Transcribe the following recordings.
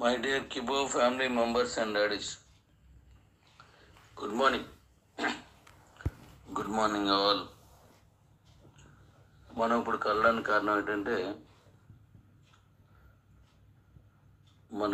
My dear Kibo family members and daddies, good morning. Good morning all మనం ఇప్పుడు కలడానికి కారణం ఏంటంటే మన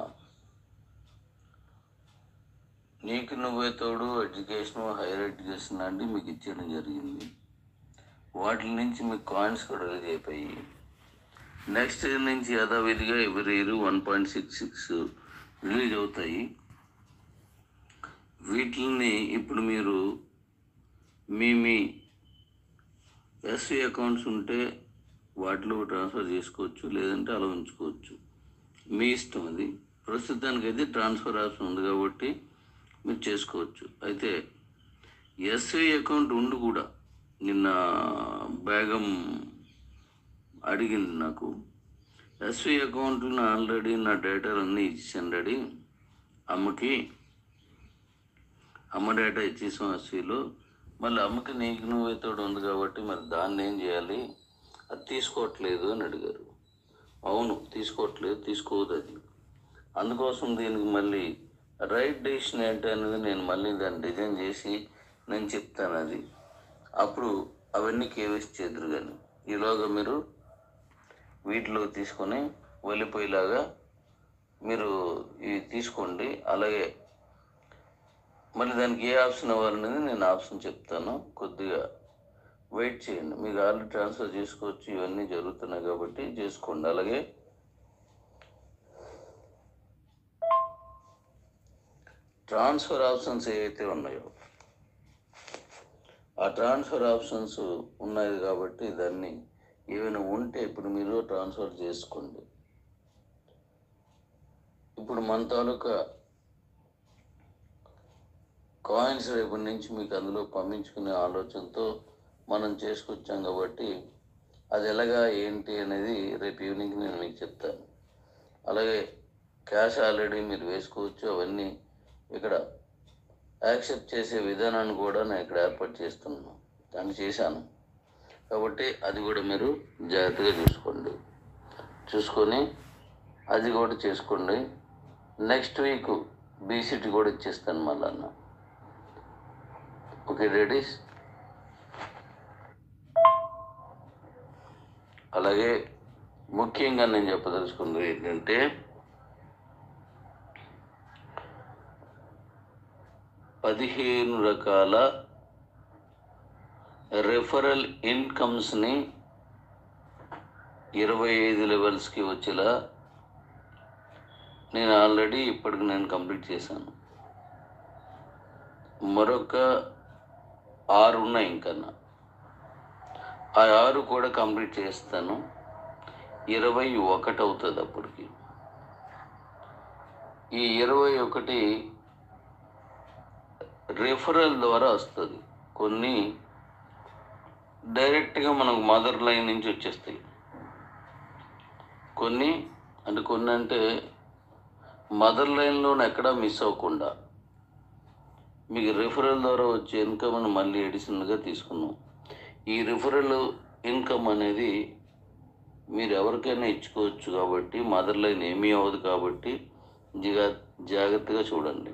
నీకు నువ్వే తోడు ఎడ్యుకేషన్ హైయర్ ఎడ్యుకేషన్ అంటే మీకు ఇచ్చేయడం జరిగింది వాటి నుంచి మీకు కాయిన్స్ కూడా రిలీజ్ అయిపోయి నెక్స్ట్ ఇయర్ నుంచి యథావిధిగా ఎవరి year one point six six release అవుతాయి వీటిని ఇప్పుడు మీరు మీ మీ ఎస్సీ అకౌంట్స్ ఉంటే వాటిలో ట్రాన్స్ఫర్ చేసుకోవచ్చు లేదంటే అలా ఉంచుకోవచ్చు మీ ఇష్టం అది ప్రస్తుతానికి అయితే ట్రాన్స్ఫర్ ఆప్షన్ ఉంది కాబట్టి మీరు చేసుకోవచ్చు అయితే ఎస్ఐ అకౌంట్ ఉండి కూడా నిన్న బేగం అడిగింది నాకు ఎస్వి అకౌంట్లో ఆల్రెడీ నా డేటా అన్నీ ఇచ్చాను రెడీ అమ్మకి అమ్మ డేటా ఇచ్చేసాం ఎస్వీలో మళ్ళీ అమ్మకి నీకు నువ్వే తోడు ఉంది కాబట్టి మరి దాన్ని ఏం చేయాలి అది తీసుకోవట్లేదు అని అడిగారు అవును తీసుకోవట్లేదు తీసుకోవద్దు అది అందుకోసం దీనికి మళ్ళీ రైట్ డెసిషన్ ఏంటి అనేది నేను మళ్ళీ దాన్ని డిజైన్ చేసి నేను చెప్తాను అది అప్పుడు అవన్నీ కేవీస్ చేద్దరు కానీ ఈలోగా మీరు వీటిలో తీసుకొని వెళ్ళిపోయేలాగా మీరు ఇవి తీసుకోండి అలాగే మళ్ళీ దానికి ఏ ఆప్షన్ ఇవ్వాలనేది నేను ఆప్షన్ చెప్తాను కొద్దిగా వెయిట్ చేయండి మీకు ఆల్రెడీ ట్రాన్స్ఫర్ చేసుకోవచ్చు ఇవన్నీ జరుగుతున్నాయి కాబట్టి చేసుకోండి అలాగే ట్రాన్స్ఫర్ ఆప్షన్స్ ఏవైతే ఉన్నాయో ఆ ట్రాన్స్ఫర్ ఆప్షన్స్ ఉన్నాయి కాబట్టి దాన్ని ఏమైనా ఉంటే ఇప్పుడు మీరు ట్రాన్స్ఫర్ చేసుకోండి ఇప్పుడు మన తాలూకా కాయిన్స్ రేపటి నుంచి మీకు అందులో పంపించుకునే ఆలోచనతో మనం చేసుకొచ్చాం కాబట్టి అది ఎలాగా ఏంటి అనేది రేపు ఈవినింగ్ నేను మీకు చెప్తాను అలాగే క్యాష్ ఆల్రెడీ మీరు వేసుకోవచ్చు అవన్నీ ఇక్కడ యాక్సెప్ట్ చేసే విధానాన్ని కూడా నేను ఇక్కడ ఏర్పాటు చేస్తున్నాను దాన్ని చేశాను కాబట్టి అది కూడా మీరు జాగ్రత్తగా చూసుకోండి చూసుకొని అది కూడా చేసుకోండి నెక్స్ట్ వీక్ బీసీటీ కూడా ఇచ్చేస్తాను మళ్ళీ అన్న ఓకే రెడీస్ అలాగే ముఖ్యంగా నేను చెప్పదలుచుకున్నది ఏంటంటే పదిహేను రకాల రెఫరల్ ఇన్కమ్స్ని ఇరవై ఐదు లెవెల్స్కి వచ్చేలా నేను ఆల్రెడీ ఇప్పటికి నేను కంప్లీట్ చేశాను మరొక ఆరు ఉన్నాయి ఇంకన్నా ఆ ఆరు కూడా కంప్లీట్ చేస్తాను ఇరవై ఒకటి అవుతుంది అప్పటికి ఈ ఇరవై ఒకటి రిఫరల్ ద్వారా వస్తుంది కొన్ని డైరెక్ట్గా మనకు మదర్ లైన్ నుంచి వచ్చేస్తాయి కొన్ని అంటే కొన్ని అంటే మదర్ లైన్లోనే ఎక్కడా మిస్ అవ్వకుండా మీకు రిఫరల్ ద్వారా వచ్చే ఇన్కమ్ని మళ్ళీ ఎడిషనల్గా తీసుకున్నాం ఈ రిఫరల్ ఇన్కమ్ అనేది మీరు ఎవరికైనా ఇచ్చుకోవచ్చు కాబట్టి మదర్ లైన్ ఏమీ అవ్వదు కాబట్టి జా జాగ్రత్తగా చూడండి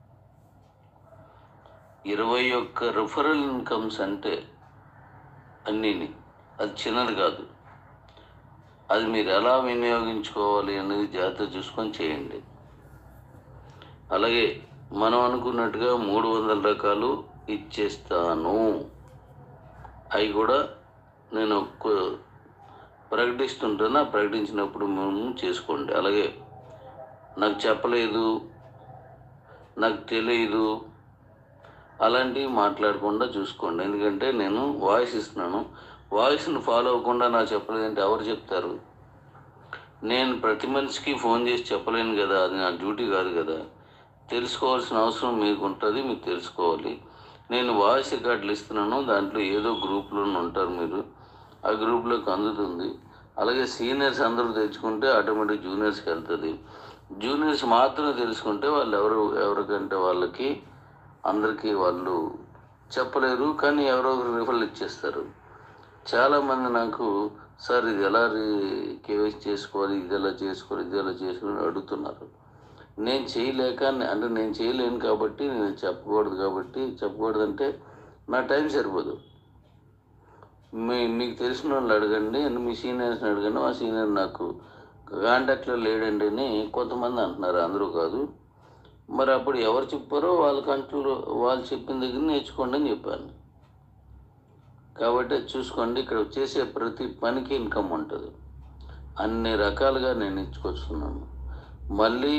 ఇరవై ఒక్క రిఫరల్ ఇన్కమ్స్ అంటే అన్నీని అది చిన్నది కాదు అది మీరు ఎలా వినియోగించుకోవాలి అనేది జాగ్రత్త చూసుకొని చేయండి అలాగే మనం అనుకున్నట్టుగా మూడు వందల రకాలు ఇచ్చేస్తాను అవి కూడా నేను కొ- ప్రకటిస్తుంటాను ఆ ప్రకటించినప్పుడు మేము చేసుకోండి అలాగే నాకు చెప్పలేదు నాకు తెలియదు అలాంటివి మాట్లాడకుండా చూసుకోండి ఎందుకంటే నేను వాయిస్ ఇస్తున్నాను వాయిస్ని ఫాలో అవ్వకుండా నాకు చెప్పలేదంటే ఎవరు చెప్తారు నేను ప్రతి మనిషికి ఫోన్ చేసి చెప్పలేను కదా అది నా డ్యూటీ కాదు కదా తెలుసుకోవాల్సిన అవసరం మీకు ఉంటుంది మీకు తెలుసుకోవాలి నేను వాయిస్ రికార్డులు ఇస్తున్నాను దాంట్లో ఏదో గ్రూప్లో ఉంటారు మీరు ఆ గ్రూప్లోకి అందుతుంది అలాగే సీనియర్స్ అందరూ తెచ్చుకుంటే ఆటోమేటిక్ జూనియర్స్కి వెళ్తుంది జూనియర్స్ మాత్రమే తెలుసుకుంటే వాళ్ళు ఎవరు ఎవరికంటే వాళ్ళకి అందరికీ వాళ్ళు చెప్పలేరు కానీ ఎవరో ఒకరు రిఫర్లు ఇచ్చేస్తారు చాలామంది నాకు సార్ ఇది ఎలా కేవైసీ చేసుకోవాలి ఇది ఎలా చేసుకోవాలి ఇది ఎలా చేసుకోవాలి అడుగుతున్నారు నేను చేయలేక అంటే నేను చేయలేను కాబట్టి నేను చెప్పకూడదు కాబట్టి చెప్పకూడదంటే నా టైం సరిపోదు మీ మీకు తెలిసిన వాళ్ళు అడగండి అండ్ మీ సీనియర్స్ని అడగండి మా సీనియర్ నాకు కాంటాక్ట్లో లేడండి అని కొంతమంది అంటున్నారు అందరూ కాదు మరి అప్పుడు ఎవరు చెప్పారో వాళ్ళ కంట్లో వాళ్ళు చెప్పిన దగ్గర నేర్చుకోండి అని చెప్పాను కాబట్టి అది చూసుకోండి ఇక్కడ చేసే ప్రతి పనికి ఇన్కమ్ ఉంటుంది అన్ని రకాలుగా నేను ఇచ్చుకొస్తున్నాను మళ్ళీ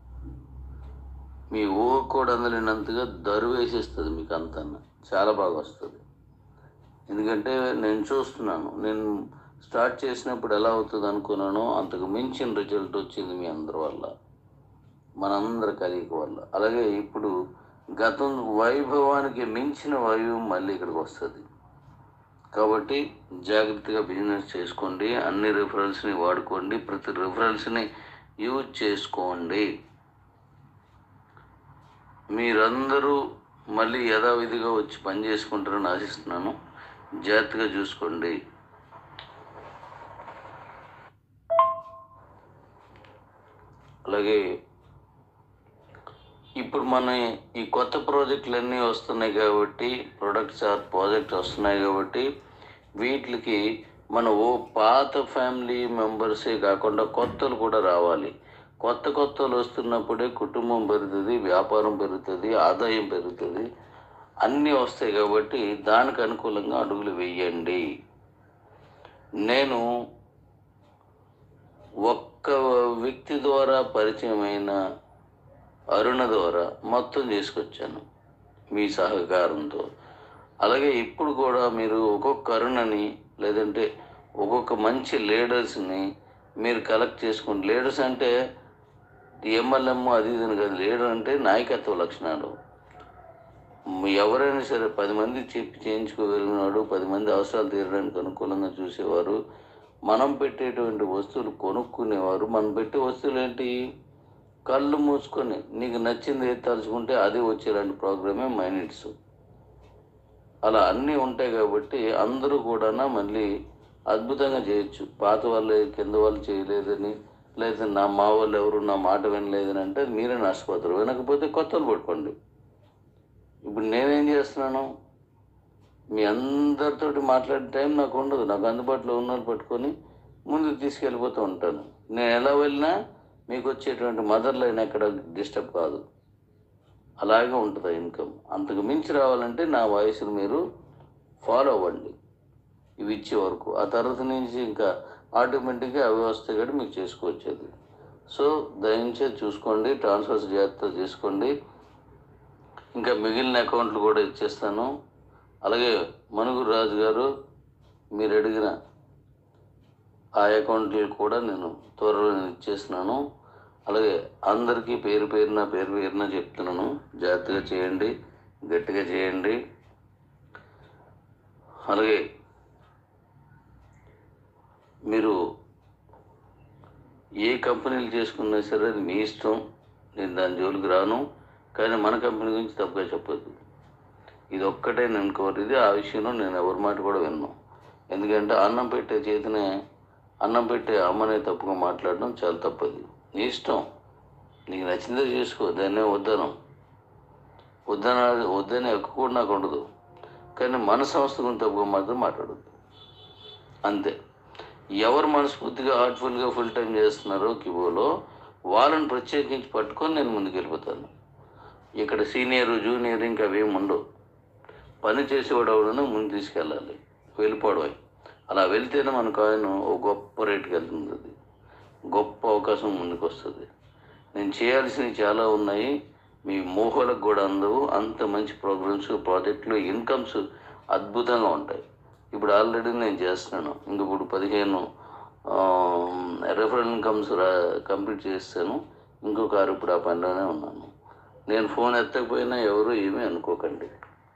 మీ ఊహ కూడా అందలేనంతగా దరువు వేసేస్తుంది మీకు అంతా చాలా బాగా వస్తుంది ఎందుకంటే నేను చూస్తున్నాను నేను స్టార్ట్ చేసినప్పుడు ఎలా అవుతుంది అనుకున్నానో అంతకు మించిన రిజల్ట్ వచ్చింది మీ అందరి వల్ల మనందరి కలిగి వల్ల అలాగే ఇప్పుడు గతం వైభవానికి మించిన వైభవం మళ్ళీ ఇక్కడికి వస్తుంది కాబట్టి జాగ్రత్తగా బిజినెస్ చేసుకోండి అన్ని రిఫరెన్స్ని వాడుకోండి ప్రతి రిఫరెన్స్ని యూజ్ చేసుకోండి మీరందరూ మళ్ళీ యథావిధిగా వచ్చి పని చేసుకుంటారని ఆశిస్తున్నాను జాగ్రత్తగా చూసుకోండి అలాగే ఇప్పుడు మన ఈ కొత్త ప్రాజెక్టులు అన్నీ వస్తున్నాయి కాబట్టి ప్రొడక్ట్స్ ఆర్ ప్రాజెక్ట్ వస్తున్నాయి కాబట్టి వీటికి మన ఓ పాత ఫ్యామిలీ మెంబర్సే కాకుండా కొత్తలు కూడా రావాలి కొత్త కొత్తలు వస్తున్నప్పుడే కుటుంబం పెరుగుతుంది వ్యాపారం పెరుగుతుంది ఆదాయం పెరుగుతుంది అన్నీ వస్తాయి కాబట్టి దానికి అనుకూలంగా అడుగులు వేయండి నేను ఒక్క వ్యక్తి ద్వారా పరిచయమైన అరుణ ద్వారా మొత్తం చేసుకొచ్చాను మీ సహకారంతో అలాగే ఇప్పుడు కూడా మీరు ఒక్కొక్క అరుణని లేదంటే ఒక్కొక్క మంచి లీడర్స్ని మీరు కలెక్ట్ చేసుకోండి లీడర్స్ అంటే ఎంఎల్ఎం అది ఇది అని కాదు లీడర్ అంటే నాయకత్వ లక్షణాలు ఎవరైనా సరే పది మంది చెప్పి చేయించుకోగలిగినాడు పది మంది అవసరాలు తీరడానికి అనుకూలంగా చూసేవారు మనం పెట్టేటువంటి వస్తువులు కొనుక్కునేవారు మనం పెట్టే వస్తువులు ఏంటి కళ్ళు మూసుకొని నీకు నచ్చింది ఏది తలుచుకుంటే అది వచ్చేలాంటి ప్రోగ్రామే మైనిట్స్ అలా అన్నీ ఉంటాయి కాబట్టి అందరూ కూడా మళ్ళీ అద్భుతంగా చేయొచ్చు పాత వాళ్ళు కింద వాళ్ళు చేయలేదని లేదా నా మా వాళ్ళు ఎవరు నా మాట వినలేదని అంటే మీరే నష్టపోతారు వినకపోతే కొత్తలు పట్టుకోండి ఇప్పుడు నేనేం చేస్తున్నాను మీ అందరితోటి మాట్లాడే టైం నాకు ఉండదు నాకు అందుబాటులో ఉన్న వాళ్ళు పట్టుకొని ముందుకు తీసుకెళ్ళిపోతూ ఉంటాను నేను ఎలా వెళ్ళినా మీకు వచ్చేటువంటి మదర్ లైన్ ఎక్కడ డిస్టర్బ్ కాదు అలాగే ఉంటుంది ఇన్కమ్ అంతకు మించి రావాలంటే నా వాయిస్ని మీరు ఫాలో అవ్వండి ఇవి ఇచ్చే వరకు ఆ తర్వాత నుంచి ఇంకా ఆటోమేటిక్గా అవి వస్తాయి కాబట్టి మీకు చేసుకోవచ్చేది సో దయచేసి చూసుకోండి ట్రాన్స్ఫర్స్ జాగ్రత్త చేసుకోండి ఇంకా మిగిలిన అకౌంట్లు కూడా ఇచ్చేస్తాను అలాగే మనుగురు రాజు గారు మీరు అడిగిన ఆ అకౌంట్లు కూడా నేను త్వరలో ఇచ్చేస్తున్నాను అలాగే అందరికీ పేరు పేరున పేరు పేరున చెప్తున్నాను జాగ్రత్తగా చేయండి గట్టిగా చేయండి అలాగే మీరు ఏ కంపెనీలు చేసుకున్నా సరే అది మీ ఇష్టం నేను దాని జోలికి రాను కానీ మన కంపెనీ గురించి తప్పుగా చెప్పొద్దు ఇది ఒక్కటే నేను కోరిది ఆ విషయంలో నేను ఎవరి మాట కూడా విన్నాను ఎందుకంటే అన్నం పెట్టే చేతినే అన్నం పెట్టే అమ్మనే తప్పుగా మాట్లాడడం చాలా తప్పది నీ ఇష్టం నీకు నచ్చిందే చేసుకో దాన్నే వద్దనం వద్దన వద్దనే హక్కు కూడా నాకు ఉండదు కానీ మన సంస్థ గురించి తప్పుగా మాత్రం మాట్లాడద్దు అంతే ఎవరు మనస్ఫూర్తిగా హార్ట్ఫుల్గా ఫుల్ టైం చేస్తున్నారో కిబోలో వాళ్ళని ప్రత్యేకించి పట్టుకొని నేను ముందుకు వెళ్ళిపోతాను ఇక్కడ సీనియర్ జూనియర్ ఇంకా అవేం ఉండవు పని చేసేవాడు ఎవడను ముందు తీసుకెళ్ళాలి వెళ్ళిపోవడమే అలా వెళ్తేనే మన కాయిన్ ఓ గొప్ప రేటుకి వెళ్తుంది అది గొప్ప అవకాశం ముందుకు వస్తుంది నేను చేయాల్సినవి చాలా ఉన్నాయి మీ మోహలకు కూడా అందవు అంత మంచి ప్రోగ్రామ్స్ ప్రాజెక్టులు ఇన్కమ్స్ అద్భుతంగా ఉంటాయి ఇప్పుడు ఆల్రెడీ నేను చేస్తున్నాను ఇంక ఇప్పుడు పదిహేను రెఫరల్ ఇన్కమ్స్ రా కంప్లీట్ చేస్తాను ఇంకొక ఆరు ఇప్పుడు ఆ పనిలోనే ఉన్నాను నేను ఫోన్ ఎత్తకపోయినా ఎవరు ఏమీ అనుకోకండి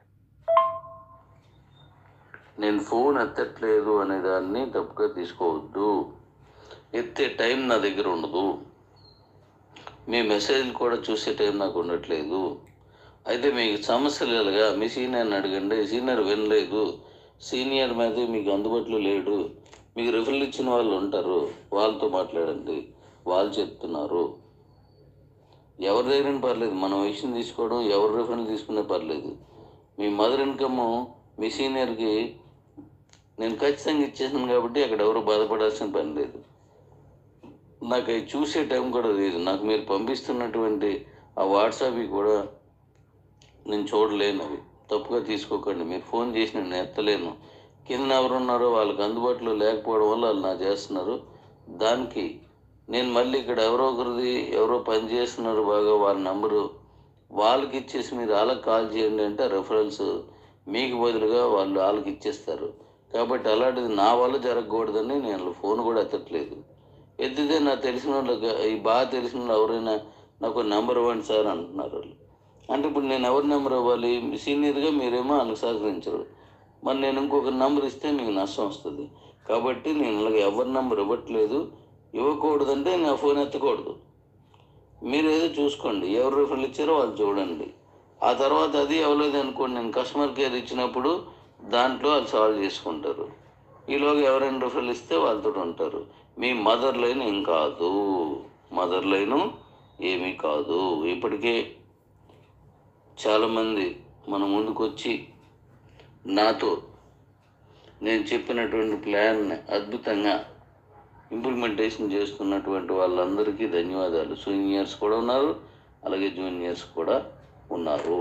నేను ఫోన్ ఎత్తట్లేదు అనే దాన్ని తప్పుగా తీసుకోవద్దు ఎత్తే టైం నా దగ్గర ఉండదు మీ మెసేజ్లు కూడా చూసే టైం నాకు ఉండట్లేదు అయితే మీకు సమస్యలు కలగా మీ సీనియర్ని అడగండి సీనియర్ వినలేదు సీనియర్ మీద మీకు అందుబాటులో లేడు మీకు రిఫరల్ ఇచ్చిన వాళ్ళు ఉంటారు వాళ్ళతో మాట్లాడండి వాళ్ళు చెప్తున్నారు ఎవరి దగ్గర పర్లేదు మనం విషయం తీసుకోవడం ఎవరి రిఫరెన్స్ తీసుకునే పర్లేదు మీ మదర్ ఇన్కమ్ మీ సీనియర్కి నేను ఖచ్చితంగా ఇచ్చేసాను కాబట్టి అక్కడ ఎవరు బాధపడాల్సిన పని లేదు నాకు అవి చూసే టైం కూడా లేదు నాకు మీరు పంపిస్తున్నటువంటి ఆ వాట్సాప్ కూడా నేను చూడలేను అవి తప్పుగా తీసుకోకండి మీరు ఫోన్ చేసి నేను ఎత్తలేను కింద ఎవరున్నారో వాళ్ళకి అందుబాటులో లేకపోవడం వల్ల వాళ్ళు నా చేస్తున్నారు దానికి నేను మళ్ళీ ఇక్కడ ఎవరో ఒకరిది ఎవరో పని చేస్తున్నారు బాగా వాళ్ళ నంబరు వాళ్ళకి ఇచ్చేసి మీరు వాళ్ళకి కాల్ చేయండి అంటే రెఫరెన్స్ మీకు బదులుగా వాళ్ళు వాళ్ళకి ఇచ్చేస్తారు కాబట్టి అలాంటిది నా వల్ల జరగకూడదని నేను ఫోన్ కూడా ఎత్తట్లేదు ఎత్తితే నాకు తెలిసిన వాళ్ళకి ఈ బాగా తెలిసిన వాళ్ళు ఎవరైనా నాకు నెంబర్ ఇవ్వండి సార్ అంటున్నారు వాళ్ళు అంటే ఇప్పుడు నేను ఎవరి నెంబర్ ఇవ్వాలి సీనియర్గా మీరేమో వాళ్ళకి సహకరించరు మరి నేను ఇంకొక నెంబర్ ఇస్తే మీకు నష్టం వస్తుంది కాబట్టి నేను అలాగే ఎవరి నెంబర్ ఇవ్వట్లేదు ఇవ్వకూడదంటే నా ఫోన్ ఎత్తకూడదు మీరు ఏదో చూసుకోండి ఎవరు రిఫరల్ ఇచ్చారో వాళ్ళు చూడండి ఆ తర్వాత అది అవ్వలేదు అనుకోండి నేను కస్టమర్ కేర్ ఇచ్చినప్పుడు దాంట్లో వాళ్ళు సాల్వ్ చేసుకుంటారు ఈలోగా ఎవరైనా రిఫరల్ ఇస్తే వాళ్ళతో ఉంటారు మీ మదర్ లైన్ ఏం కాదు మదర్ లైను ఏమీ కాదు ఇప్పటికే చాలామంది మన ముందుకు వచ్చి నాతో నేను చెప్పినటువంటి ప్లాన్ని అద్భుతంగా ఇంప్లిమెంటేషన్ చేస్తున్నటువంటి వాళ్ళందరికీ ధన్యవాదాలు సీనియర్స్ కూడా ఉన్నారు అలాగే జూనియర్స్ కూడా ఉన్నారు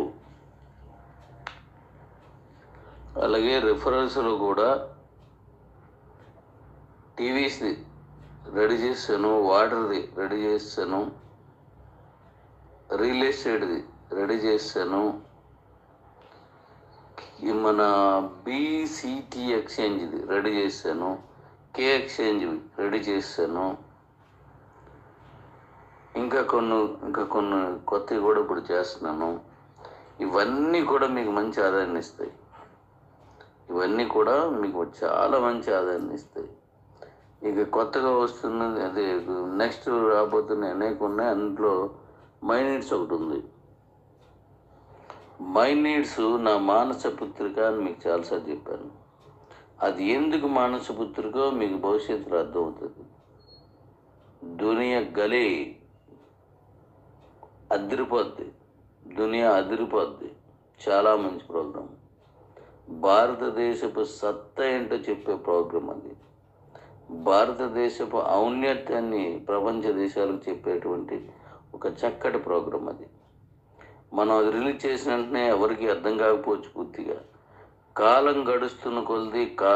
అలాగే రిఫరెన్స్లో కూడా టీవీస్ది రెడీ చేశాను వాటర్ది రెడీ చేశాను రియల్ ఎస్టేట్ది రెడీ చేశాను ఈ మన బీసీటీ ఎక్స్చేంజ్ది రెడీ చేశాను కే ఎక్స్చేంజ్ రెడీ చేశాను ఇంకా కొన్ని ఇంకా కొన్ని కొత్తవి కూడా ఇప్పుడు చేస్తున్నాను ఇవన్నీ కూడా మీకు మంచి ఆదాయాన్ని ఇస్తాయి ఇవన్నీ కూడా మీకు చాలా మంచి ఆదాయాన్ని ఇస్తాయి ఇక కొత్తగా వస్తున్నది అదే నెక్స్ట్ రాబోతున్న అనేక ఉన్నాయి అందులో మైనీడ్స్ ఒకటి ఉంది మైనీడ్స్ నా మానస పుత్రిక అని మీకు చాలాసార్లు చెప్పాను అది ఎందుకు మానస పుత్రికో మీకు భవిష్యత్తులో అర్థమవుతుంది దునియా గలే అదిరిపోద్ది దునియా అదిరిపోద్ది చాలా మంచి ప్రోగ్రాం భారతదేశపు సత్తా ఏంటో చెప్పే ప్రోగ్రాం అది భారతదేశపు ఔన్నత్యాన్ని ప్రపంచ దేశాలకు చెప్పేటువంటి ఒక చక్కటి ప్రోగ్రాం అది మనం అది రిలీజ్ చేసిన వెంటనే ఎవరికి అర్థం కాకపోవచ్చు పూర్తిగా కాలం గడుస్తున్న కొలది కా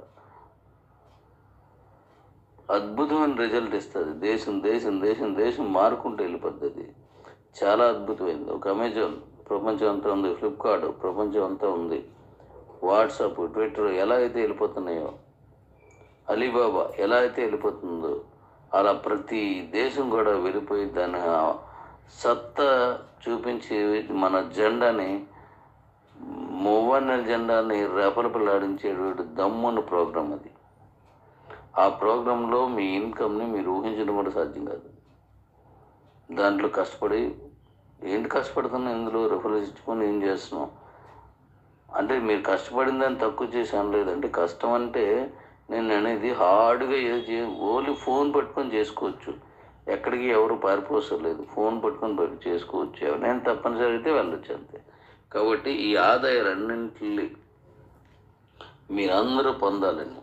అద్భుతమైన రిజల్ట్ ఇస్తుంది దేశం దేశం దేశం దేశం మారుకుంటూ వెళ్ళిపోద్ది అది చాలా అద్భుతమైంది ఒక అమెజాన్ ప్రపంచం అంతా ఉంది ఫ్లిప్కార్ట్ ప్రపంచం అంతా ఉంది వాట్సాప్ ట్విట్టర్ ఎలా అయితే వెళ్ళిపోతున్నాయో అలీబాబా ఎలా అయితే వెళ్ళిపోతుందో అలా ప్రతి దేశం కూడా వెళ్ళిపోయి దాని ఆ సత్తా చూపించి మన జెండాని మూవన్నెల జెండాని రెపరెపలాడించేటువంటి దమ్మున్న ప్రోగ్రాం అది ఆ ప్రోగ్రాంలో మీ ఇన్కమ్ని మీరు ఊహించడం కూడా సాధ్యం కాదు దాంట్లో కష్టపడి ఏంటి కష్టపడుతున్నాం ఇందులో రెఫరెన్స్ ఇచ్చుకొని ఏం చేస్తున్నాం అంటే మీరు కష్టపడిన దాన్ని తక్కువ చేసి అనలేదంటే కష్టం అంటే నేను అనేది హార్డ్గా ఏది చే ఓన్లీ ఫోన్ పట్టుకొని చేసుకోవచ్చు ఎక్కడికి ఎవరు పారిపోసలేదు లేదు ఫోన్ పట్టుకొని పట్టు చేసుకోవచ్చు ఎవరైనా తప్పనిసరి అయితే వెళ్ళొచ్చు అంతే కాబట్టి ఈ ఆదాయాలన్నింటినీ మీరందరూ పొందాలని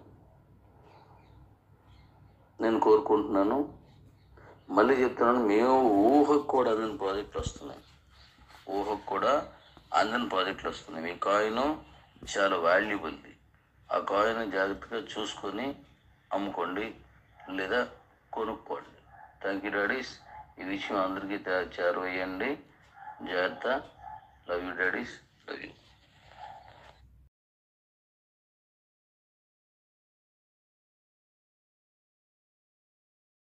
నేను కోరుకుంటున్నాను మళ్ళీ చెప్తున్నాను మేము ఊహకు కూడా అందని ప్రాజెక్టులు వస్తున్నాయి ఊహకు కూడా అందని ప్రాజెక్టులు వస్తున్నాయి మీ కాయిన్ చాలా వాల్యుబుల్ది ఆ కాయిన్ జాగ్రత్తగా చూసుకొని అమ్ముకోండి లేదా కొనుక్కోండి థ్యాంక్ యూ డాడీస్ ఈ విషయం అందరికీ చేరవేయండి జాగ్రత్త love you daddies love you